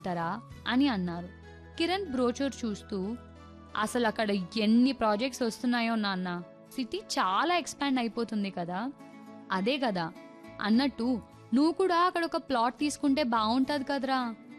తరా అని అన్నారు కిరణ్ బ్రోచర్ చూస్తూ అసలు అక్కడ ఎన్ని ప్రాజెక్ట్స్ వస్తున్నాయో నాన్న సిటీ చాలా ఎక్స్పాండ్ అయిపోతుంది కదా అదే కదా అన్నట్టు నువ్వు కూడా అక్కడ ఒక ప్లాట్ తీసుకుంటే బాగుంటుంది కదరా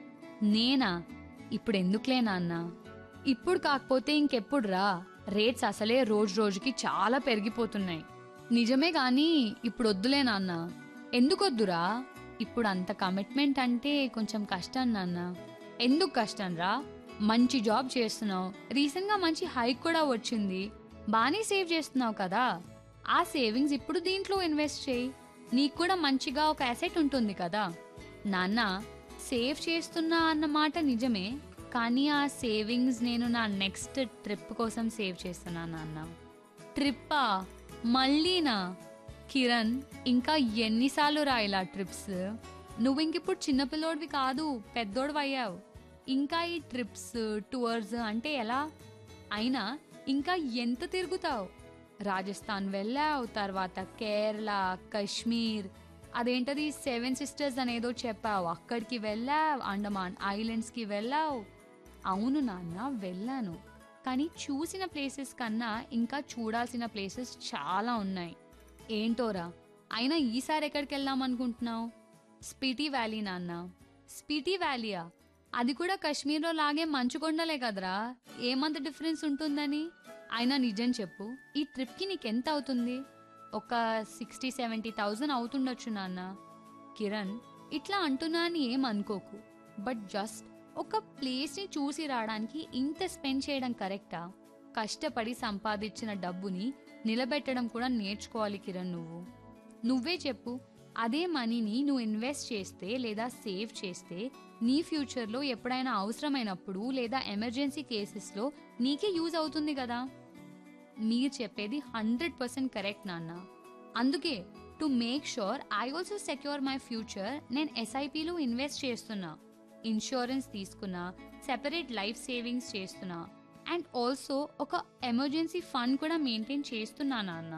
నేనా ఇప్పుడు ఎందుకులే నాన్న ఇప్పుడు కాకపోతే ఇంకెప్పుడు రా రేట్స్ అసలే రోజు రోజుకి చాలా పెరిగిపోతున్నాయి నిజమే గాని ఇప్పుడు వద్దులే నాన్న ఎందుకొద్దురా ఇప్పుడు అంత కమిట్మెంట్ అంటే కొంచెం కష్టం నాన్న ఎందుకు కష్టం రా మంచి జాబ్ చేస్తున్నావు రీసెంట్ గా మంచి హైక్ కూడా వచ్చింది బానే సేవ్ చేస్తున్నావు కదా ఆ సేవింగ్స్ ఇప్పుడు దీంట్లో ఇన్వెస్ట్ చేయి నీకు కూడా మంచిగా ఒక అసెట్ ఉంటుంది కదా నాన్న సేవ్ చేస్తున్నా అన్న మాట నిజమే కానీ ఆ సేవింగ్స్ నేను నా నెక్స్ట్ ట్రిప్ కోసం సేవ్ చేస్తున్నా నాన్న ట్రిప్పా మళ్ళీనా కిరణ్ ఇంకా ఎన్నిసార్లు రా ఇలా ట్రిప్స్ నువ్వు ఇంకిప్పుడు చిన్నపిల్లోడివి కాదు పెద్దోడివి అయ్యావు ఇంకా ఈ ట్రిప్స్ టూర్స్ అంటే ఎలా అయినా ఇంకా ఎంత తిరుగుతావు రాజస్థాన్ వెళ్ళావు తర్వాత కేరళ కశ్మీర్ అదేంటది సెవెన్ సిస్టర్స్ అనేదో చెప్పావు అక్కడికి వెళ్ళావు అండమాన్ ఐలాండ్స్కి వెళ్ళావు అవును నాన్న వెళ్ళాను కానీ చూసిన ప్లేసెస్ కన్నా ఇంకా చూడాల్సిన ప్లేసెస్ చాలా ఉన్నాయి ఏంటోరా అయినా ఈసారి ఎక్కడికి వెళ్దాం అనుకుంటున్నావు స్పీటీ వ్యాలీ నాన్న స్పీటీ వ్యాలీయా అది కూడా కాశ్మీర్లో లాగే మంచు కొండలే కదరా ఏమంత డిఫరెన్స్ ఉంటుందని అయినా నిజం చెప్పు ఈ ట్రిప్కి నీకెంత అవుతుంది ఒక సిక్స్టీ సెవెంటీ థౌజండ్ అవుతుండొచ్చు నాన్న కిరణ్ ఇట్లా అంటున్నా అని ఏం అనుకోకు బట్ జస్ట్ ఒక ప్లేస్ని చూసి రావడానికి ఇంత స్పెండ్ చేయడం కరెక్టా కష్టపడి సంపాదించిన డబ్బుని నిలబెట్టడం కూడా నేర్చుకోవాలి కిరణ్ నువ్వు నువ్వే చెప్పు అదే మనీని నువ్వు ఇన్వెస్ట్ చేస్తే లేదా సేవ్ చేస్తే నీ ఫ్యూచర్లో ఎప్పుడైనా అవసరమైనప్పుడు లేదా ఎమర్జెన్సీ కేసెస్లో నీకే యూజ్ అవుతుంది కదా మీరు చెప్పేది హండ్రెడ్ పర్సెంట్ కరెక్ట్ నాన్న అందుకే to make sure I also secure my future నేను ఎస్ఐపిలో ఇన్వెస్ట్ చేస్తున్నా ఇన్సూరెన్స్ తీసుకున్నా సెపరేట్ లైఫ్ సేవింగ్స్ చేస్తున్నా అండ్ ఆల్సో ఒక ఎమర్జెన్సీ ఫండ్ కూడా మెయింటైన్ చేస్తున్నా నాన్న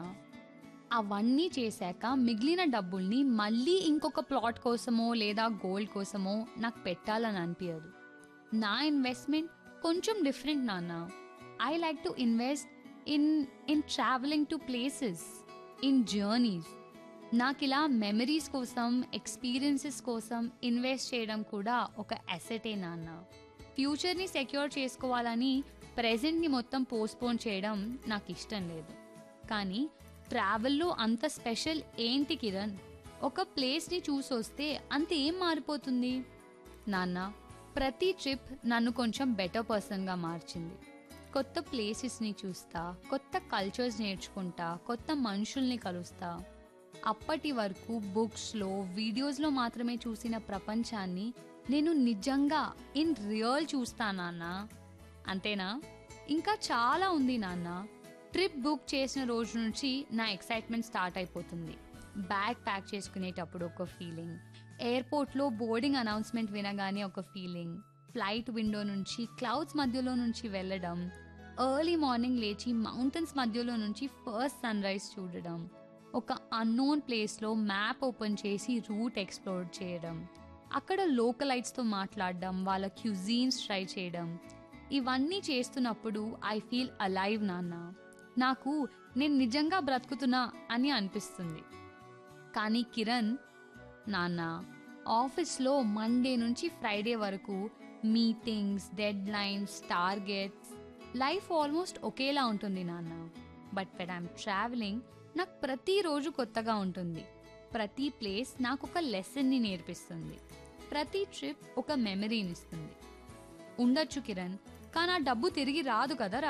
అవన్నీ చేశాక మిగిలిన డబ్బుల్ని మళ్ళీ ఇంకొక ప్లాట్ కోసమో లేదా గోల్డ్ కోసమో నాకు పెట్టాలని అనిపించదు నా ఇన్వెస్ట్మెంట్ కొంచెం డిఫరెంట్ నాన్న I like to invest in in travelling to places in journeys నాకు ఇలా మెమరీస్ కోసం ఎక్స్పీరియన్సెస్ కోసం ఇన్వెస్ట్ చేయడం కూడా ఒక అసెటే నాన్న ఫ్యూచర్ని సెక్యూర్ చేసుకోవాలని ప్రెజెంట్ని మొత్తం పోస్ట్పోన్ చేయడం నాకు ఇష్టం లేదు కానీ ట్రావెల్లో అంత స్పెషల్ ఏంటి కిరణ్ ఒక ప్లేస్ని చూసొస్తే అంత ఏం మారిపోతుంది నాన్న ప్రతి ట్రిప్ నన్ను కొంచెం బెటర్ పర్సన్గా మార్చింది కొత్త ప్లేసెస్ని చూస్తా కొత్త కల్చర్స్ నేర్చుకుంటా కొత్త మనుషుల్ని కలుస్తా అప్పటి వరకు బుక్స్లో వీడియోస్లో మాత్రమే చూసిన ప్రపంచాన్ని నేను నిజంగా ఇన్ రియల్ చూస్తా నాన్న అంతేనా ఇంకా చాలా ఉంది నాన్న ట్రిప్ బుక్ చేసిన రోజు నుంచి నా ఎక్సైట్మెంట్ స్టార్ట్ అయిపోతుంది బ్యాగ్ ప్యాక్ చేసుకునేటప్పుడు ఒక ఫీలింగ్ ఎయిర్పోర్ట్లో బోర్డింగ్ అనౌన్స్మెంట్ వినగానే ఒక ఫీలింగ్ ఫ్లైట్ విండో నుంచి క్లౌడ్స్ మధ్యలో నుంచి వెళ్ళడం ఎర్లీ మార్నింగ్ లేచి మౌంటైన్స్ మధ్యలో నుంచి ఫస్ట్ సన్ రైజ్ చూడడం ఒక అన్నోన్ ప్లేస్లో మ్యాప్ ఓపెన్ చేసి రూట్ ఎక్స్ప్లోర్ చేయడం అక్కడ లోకలైట్స్తో మాట్లాడడం వాళ్ళ క్యూజీన్స్ ట్రై చేయడం ఇవన్నీ చేస్తున్నప్పుడు ఐ ఫీల్ అలైవ్ నాన్న నాకు నేను నిజంగా బ్రతుకుతున్నా అని అనిపిస్తుంది కానీ కిరణ్ నాన్న ఆఫీస్లో మండే నుంచి ఫ్రైడే వరకు meetings deadlines targets life almost ఒకేలా ఉంటుంది నాన్న బట్ వెన్ ఐమ్ ట్రావెలింగ్ నాకు ప్రతిరోజు కొత్తగా ఉంటుంది ప్రతి ప్లేస్ నాకు ఒక లెసన్ని నేర్పిస్తుంది ప్రతి ట్రిప్ ఒక మెమరీని ఇస్తుంది ఉండొచ్చు కిరణ్ కానీ ఆ డబ్బు తిరిగి రాదు కదరా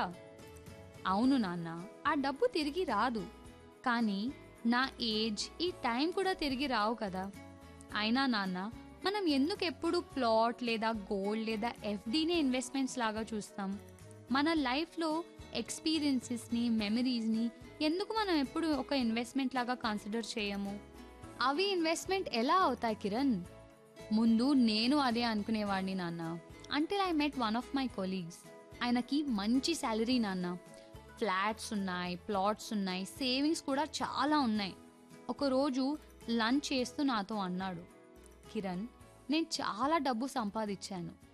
అవును నాన్న ఆ డబ్బు తిరిగి రాదు కానీ నా ఏజ్ ఈ టైం కూడా తిరిగి రావు కదా అయినా నాన్న మనం ఎందుకు ఎప్పుడు ప్లాట్ లేదా గోల్డ్ లేదా ఎఫ్డీనే ఇన్వెస్ట్మెంట్స్ లాగా చూస్తాం మన లైఫ్లో ఎక్స్పీరియన్సెస్ని మెమరీస్ని ఎందుకు మనం ఎప్పుడు ఒక ఇన్వెస్ట్మెంట్ లాగా కన్సిడర్ చేయము అవి ఇన్వెస్ట్మెంట్ ఎలా అవుతాయి కిరణ్ ముందు నేను అదే అనుకునేవాడిని నాన్న until I met one of my colleagues ఆయనకి మంచి శాలరీ నాన్న ఫ్లాట్స్ ఉన్నాయి ప్లాట్స్ ఉన్నాయి సేవింగ్స్ కూడా చాలా ఉన్నాయి ఒకరోజు లంచ్ చేస్తూ నాతో అన్నాడు కిరణ్ నేను చాలా డబ్బు సంపాదించాను